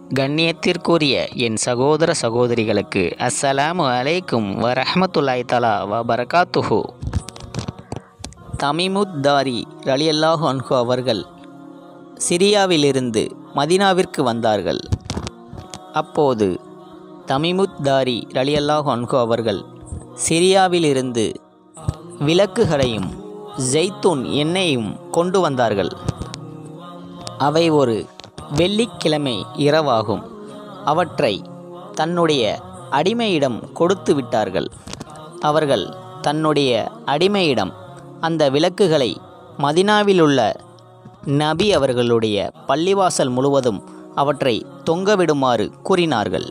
கண்ணியத்திற்குரிய என் சகோதர சகோதரிகளுக்கு அஸ்ஸலாமு அலைக்கும் வரஹ்மத்துல்லாஹி தலா வ பரகாத்துஹு தமிமுத்தாரி ரலியல்லாஹு அன்ஹு அவர்கள் சிரியாவிலிருந்து மதினாவிற்கு வந்தார்கள் அப்போது தமிமுத்தாரி ரலியல்லாஹு அன்ஹு அவர்கள் சிரியாவிலிருந்து விளக்குகளையும் ஜெய்தூன் எண்ணெயும் கொண்டு வந்தார்கள் அவை ஒரு வெள்ளிக்கிழமை இரவாகும் அவற்றை தன்னுடைய அடிமையிடம் கொடுத்து விட்டார்கள் அவர்கள் தன்னுடைய அடிமையிடம் அந்த விளக்குகளை மதினாவிலுள்ள நபி அவர்களுடைய பள்ளிவாசல் முழுவதும் அவற்றை தொங்கவிடுமாறு கூறினார்கள்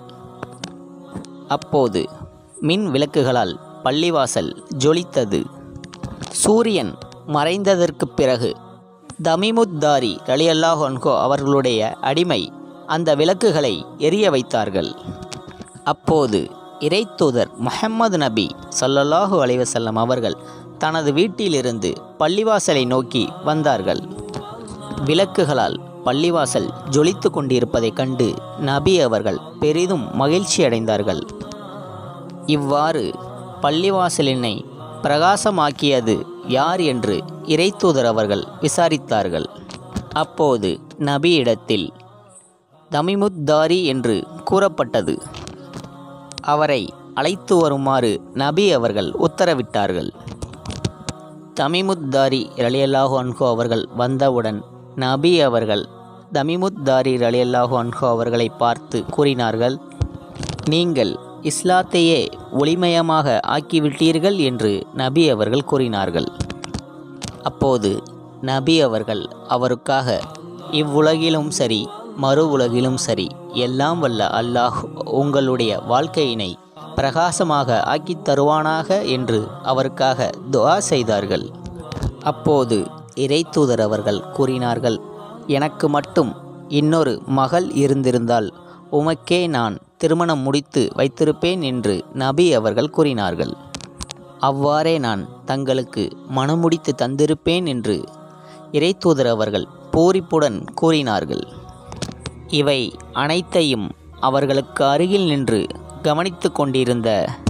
அப்போது மின் விளக்குகளால் பள்ளிவாசல் ஜொலித்தது சூரியன் மறைந்ததற்குப் பிறகு தமிமுத்தாரி ரலியல்லாஹு அன்ஹு அவர்களுடைய அடிமை அந்த விளக்குகளை எரிய வைத்தார்கள் அப்போது இறைத்தூதர் முஹம்மது நபி ஸல்லல்லாஹு அலைஹி வஸல்லம் அவர்கள் தனது வீட்டிலிருந்து பள்ளிவாசலை நோக்கி வந்தார்கள் விளக்குகளால் பள்ளிவாசல் ஜொலித்து கொண்டிருப்பதைக் கண்டு நபி அவர்கள் பெரிதும் மகிழ்ச்சி அடைந்தார்கள் இவ்வாறு பள்ளிவாசலினை பிரகாசமாக்கியது யார் என்று இறைத்தூதர் அவர்கள் விசாரித்தார்கள் அப்போது நபியிடத்தில் தமிமுத்தாரி என்று கூறப்பட்டது அவரை அழைத்து வருமாறு நபி அவர்கள் உத்தரவிட்டார்கள் தமிமுத்தாரி ரலியல்லாஹு அன்ஹு அவர்கள் வந்தவுடன் நபி அவர்கள் தமிமுத்தாரி ரலியல்லாஹு அன்ஹு அவர்களை பார்த்து கூறினார்கள் நீங்கள் இஸ்லாத்தையே ஒளிமயமாக ஆக்கிவிட்டீர்கள் என்று நபி அவர்கள் கூறினார்கள் அப்போது நபி அவர்கள் அவருக்காக இவ்வுலகிலும் சரி மறு உலகிலும் சரி எல்லாம் வல்ல அல்லாஹ் உங்களுடைய வாழ்க்கையினை பிரகாசமாக ஆக்கித் தருவானாக என்று அவருக்காக துஆ செய்தார்கள் அப்போது இறைத்தூதர் அவர்கள் கூறினார்கள் எனக்கு மட்டும் இன்னொரு மகள் இருந்திருந்தால் உமக்கே நான் திருமணம் முடித்து வைத்திருப்பேன் என்று நபி அவர்கள் கூறினார்கள் அவ்வாறே நான் தங்களுக்கு மனமுடித்து தந்திருப்பேன் என்று இறைத்தூதர் அவர்கள் பூரிப்புடன் கூறினார்கள் இவை அனைத்தையும் அவர்களுக்கு அருகில் நின்று கவனித்து கொண்டிருந்த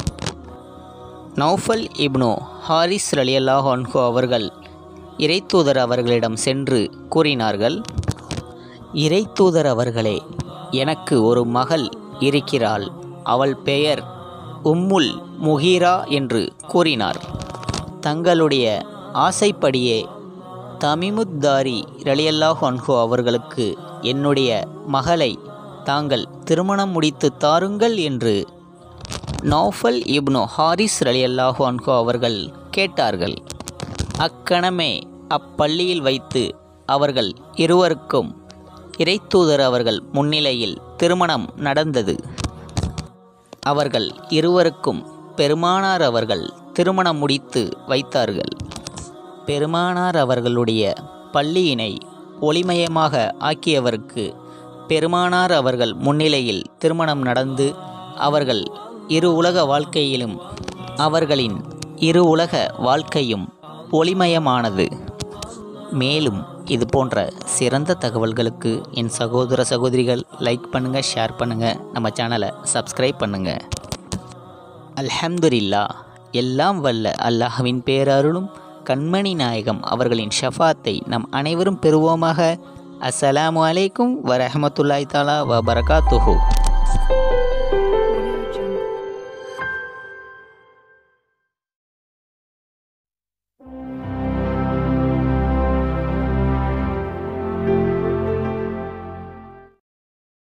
நௌஃபல் இப்னு ஹாரிஸ் ரலியல்லாஹு அன்ஹு அவர்கள் இறைத்தூதர் அவர்களிடம் சென்று கூறினார்கள் இறைத்தூதர் அவர்களே எனக்கு ஒரு மகள் இருக்கிறாள் அவள் பெயர் உம்முல் முகீரா என்று கூறினார் தங்களுடைய ஆசைப்படியே தமிமுத்தாரி ரலியல்லாஹு அன்ஹு அவர்களுக்கு என்னுடைய மகளை தாங்கள் திருமணம் முடித்து தாருங்கள் என்று நௌஃபல் இப்னு ஹாரிஸ் ரலியல்லாஹு அன்ஹு அவர்கள் கேட்டார்கள் அக்கணமே அப்பள்ளியில் வைத்து அவர்கள் இருவருக்கும் இறைத்தூதர் அவர்கள் முன்னிலையில் திருமணம் நடந்தது அவர்கள் இருவருக்கும் பெருமானார் அவர்கள் திருமணம் முடித்து வைத்தார்கள் பெருமானார் அவர்களுடைய பள்ளியினை ஒளிமயமாக ஆக்கியவருக்கு பெருமானார் அவர்கள் முன்னிலையில் திருமணம் நடந்து அவர்கள் இரு உலக வாழ்க்கையிலும் அவர்களின் இரு உலக வாழ்க்கையும் ஒளிமயமானது மேலும் இது போன்ற சிறந்த தகவல்களுக்கு என் சகோதர சகோதரிகள் லைக் பண்ணுங்கள் ஷேர் பண்ணுங்கள் நம்ம சேனலை சப்ஸ்கிரைப் பண்ணுங்கள் அல்ஹம்துலில்லா எல்லாம் வல்ல அல்லாஹ்வின் பேரருளும் கண்மணி நாயகம் அவர்களின் ஷஃபாத்தை நம் அனைவரும் பெறுவோமாக அஸ்ஸலாமு அலைக்கும் வரஹமத்துல்லாய் தாலா வ பரகாத்துஹு